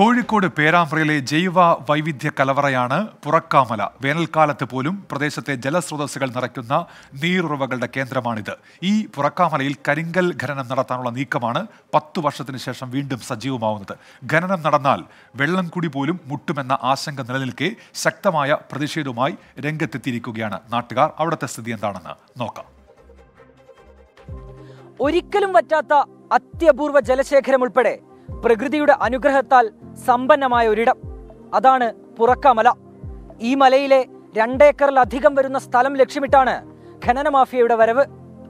കോഴിക്കോട് പേരാമ്പ്രയിലെ ജൈവ വൈവിധ്യ കലവറയാണ് പുറക്കാമല വേനൽക്കാലത്ത് പോലും പ്രദേശത്തെ ജലസ്രോതസ്സുകൾ നിറയ്ക്കുന്ന നീരുറവകളുടെ കേന്ദ്രമാണിത് ഈ പുറക്കാമലയിൽ കരിങ്കൽ ഖനനം നടത്താനുള്ള നീക്കമാണ് പത്തു വർഷത്തിന് ശേഷം വീണ്ടും സജീവമാവുന്നത് ഖനനം നടന്നാൽ വെള്ളം കൂടി പോലും മുട്ടുമെന്ന ആശങ്ക നിലനിൽക്കെ ശക്തമായ പ്രതിഷേധവുമായി രംഗത്തെത്തിയിരിക്കുകയാണ് നാട്ടുകാർ അവിടുത്തെ സ്ഥിതി എന്താണെന്ന് നോക്കാം ഒരിക്കലും വറ്റാത്ത അത്യപൂർവ ജലശേഖരം ഉൾപ്പെടെ പ്രകൃതിയുടെ അനുഗ്രഹത്താൽ സമ്പന്നമായ ഒരിടം അതാണ് പുറക്കാമല ഈ മലയിലെ രണ്ടേക്കറിലധികം വരുന്ന സ്ഥലം ലക്ഷ്യമിട്ടാണ് ഖനന മാഫിയയുടെ വരവ്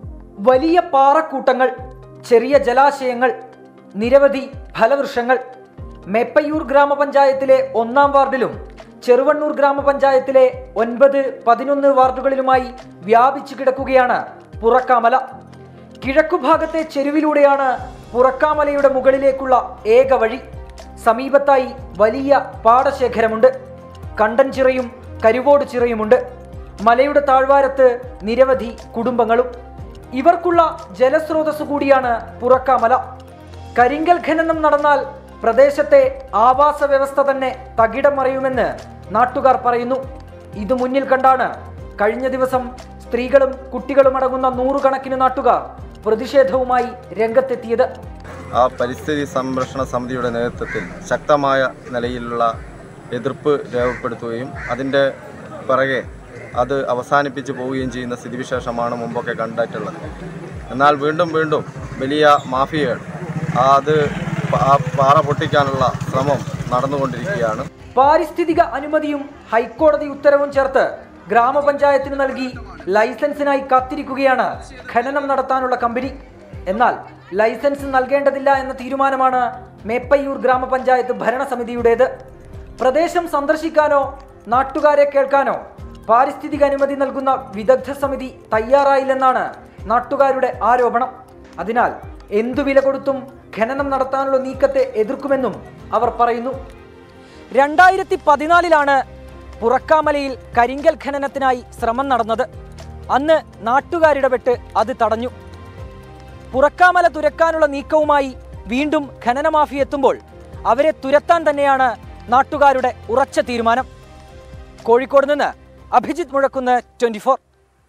വലിയ പാറക്കൂട്ടങ്ങൾ ചെറിയ ജലാശയങ്ങൾ നിരവധി ഫലവൃക്ഷങ്ങൾ മെപ്പയൂർ ഗ്രാമപഞ്ചായത്തിലെ ഒന്നാം വാർഡിലും ചെറുവണ്ണൂർ ഗ്രാമപഞ്ചായത്തിലെ ഒൻപത് പതിനൊന്ന് വാർഡുകളിലുമായി വ്യാപിച്ചു കിടക്കുകയാണ് പുറക്കാമല കിഴക്കുഭാഗത്തെ ചെരുവിലൂടെയാണ് പുറക്കാമലയുടെ മുകളിലേക്കുള്ള ഏക വഴി സമീപത്തായി വലിയ പാടശേഖരമുണ്ട് കണ്ടൻ ചിറയും കരുവോട് ചിറയുമുണ്ട് മലയുടെ താഴ്വാരത്ത് നിരവധി കുടുംബങ്ങളും ഇവർക്കുള്ള ജലസ്രോതസ് കൂടിയാണ് പുറക്കാമല കരിങ്കൽ ഖനനം നടന്നാൽ പ്രദേശത്തെ ആവാസ വ്യവസ്ഥ തന്നെ തകിടം മറിയുമെന്ന് നാട്ടുകാർ പറയുന്നു ഇത് മുന്നിൽ കണ്ടാണ് കഴിഞ്ഞ ദിവസം സ്ത്രീകളും കുട്ടികളും അടങ്ങുന്ന നൂറുകണക്കിന് നാട്ടുകാർ പ്രതിഷേധവുമായി രംഗത്തെത്തിയത് ആ പരിസ്ഥിതി സംരക്ഷണ സമിതിയുടെ നേതൃത്വത്തിൽ ശക്തമായ നിലയിലുള്ള എതിർപ്പ് രേഖപ്പെടുത്തുകയും അതിൻ്റെ പിറകെ അത് അവസാനിപ്പിച്ച് പോവുകയും ചെയ്യുന്ന സ്ഥിതിവിശേഷമാണ് മുമ്പൊക്കെ കണ്ടിട്ടുള്ളത് എന്നാൽ വീണ്ടും വീണ്ടും വലിയ മാഫിയകൾ അത് ആ പാറ പൊട്ടിക്കാനുള്ള ശ്രമം നടന്നുകൊണ്ടിരിക്കുകയാണ് പാരിസ്ഥിതിക അനുമതിയും ഹൈക്കോടതി ഉത്തരവും ചേർത്ത് ഗ്രാമപഞ്ചായത്തിന് നൽകി ലൈസൻസിനായി കാത്തിരിക്കുകയാണ് ഖനനം നടത്താനുള്ള കമ്പനി എന്നാൽ ലൈസൻസ് നൽകേണ്ടതില്ല എന്ന തീരുമാനമാണ് മേപ്പയ്യൂർ ഗ്രാമപഞ്ചായത്ത് ഭരണസമിതിയുടേത് പ്രദേശം സന്ദർശിക്കാനോ നാട്ടുകാരെ കേൾക്കാനോ പാരിസ്ഥിതിക അനുമതി നൽകുന്ന വിദഗ്ധ സമിതി തയ്യാറായില്ലെന്നാണ് നാട്ടുകാരുടെ ആരോപണം അതിനാൽ എന്തു വില കൊടുത്തും ഖനനം നടത്താനുള്ള നീക്കത്തെ എതിർക്കുമെന്നും അവർ പറയുന്നു രണ്ടായിരത്തി പതിനാലിലാണ് പുറക്കാമലയിൽ കരിങ്കൽ ഖനനത്തിനായി ശ്രമം നടന്നത് അന്ന് നാട്ടുകാരിടപെട്ട് അത് തടഞ്ഞു പുറക്കാമല തുരക്കാനുള്ള നീക്കവുമായി വീണ്ടും ഖനന മാഫി എത്തുമ്പോൾ അവരെ തുരത്താൻ തന്നെയാണ് നാട്ടുകാരുടെ ഉറച്ച തീരുമാനം കോഴിക്കോട് നിന്ന് അഭിജിത്ത് മുഴക്കുന്ന് ട്വന്റി ഫോർ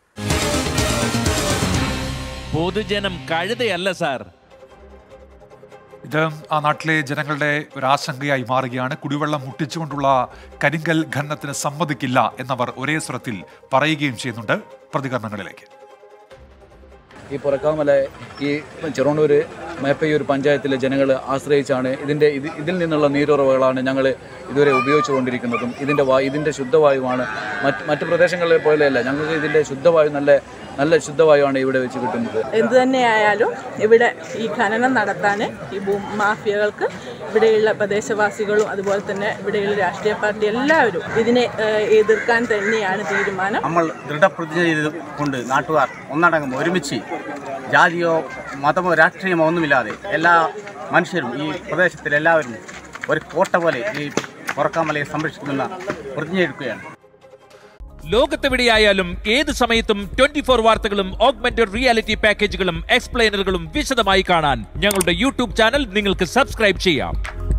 പൊതുജനം കഴുതയല്ല സാർ ഇത് ആ നാട്ടിലെ ജനങ്ങളുടെ ഒരു ആശങ്കയായി മാറുകയാണ് കുടിവെള്ളം മുട്ടിച്ചുകൊണ്ടുള്ള കരിങ്കൽ ഖനനത്തിന് സമ്മതിക്കില്ല എന്നവർ ഒരേ സ്വരത്തിൽ പറയുകയും ചെയ്യുന്നുണ്ട് പ്രതികരണങ്ങളിലേക്ക് ഈ പുറക്കാമല ഈ ചെറുവണ്ണൂർ മേപ്പയ്യൂർ പഞ്ചായത്തിലെ ജനങ്ങൾ ആശ്രയിച്ചാണ് ഇതിൻ്റെ ഇത് ഇതിൽ നിന്നുള്ള നീരുറവകളാണ് ഞങ്ങൾ ഇതുവരെ ഉപയോഗിച്ചുകൊണ്ടിരിക്കുന്നതും ഇതിൻ്റെ വായു ഇതിൻ്റെ ശുദ്ധവായുവാണ് മറ്റ് മറ്റ് പ്രദേശങ്ങളിലെ പോലെയല്ല ഞങ്ങൾക്ക് ഇതിൻ്റെ ശുദ്ധവായു നല്ല നല്ല ശുദ്ധവായുവാണ് ഇവിടെ വെച്ച് കിട്ടുന്നത് എന്തു തന്നെയായാലും ഇവിടെ ഈ ഖനനം നടത്താൻ ഈ ഭൂ മാഫിയകൾക്ക് ഇവിടെയുള്ള പ്രദേശവാസികളും അതുപോലെ തന്നെ ഇവിടെയുള്ള രാഷ്ട്രീയ പാർട്ടി എല്ലാവരും ഇതിനെ ഏഹ്, എതിർക്കാൻ തന്നെയാണ് തീരുമാനം നമ്മൾ ദൃഢപ്രതിജ്ഞ ചെയ്ത് കൊണ്ട് നാട്ടുകാർ ഒന്നടങ്കം ഒരുമിച്ച് ജാതിയോ മതമോ രാഷ്ട്രീയമോ ഒന്നുമില്ലാതെ എല്ലാ മനുഷ്യരും ഈ പ്രദേശത്തിലെ എല്ലാവരും ഒരു കോട്ട പോലെ ഈ പുറക്കാമലയെ സംരക്ഷിക്കുന്ന പ്രതിജ്ഞ എടുക്കുകയാണ് ലോകത്തെവിടെയായാലും ഏത് സമയത്തും ട്വന്റി ഫോർ വാർത്തകളും ഓഗ്മെന്റഡ് റിയാലിറ്റി പാക്കേജുകളും എക്സ്പ്ലെയിനറുകളും വിശദമായി കാണാൻ ഞങ്ങളുടെ യൂട്യൂബ് ചാനൽ നിങ്ങൾക്ക് സബ്സ്ക്രൈബ് ചെയ്യാം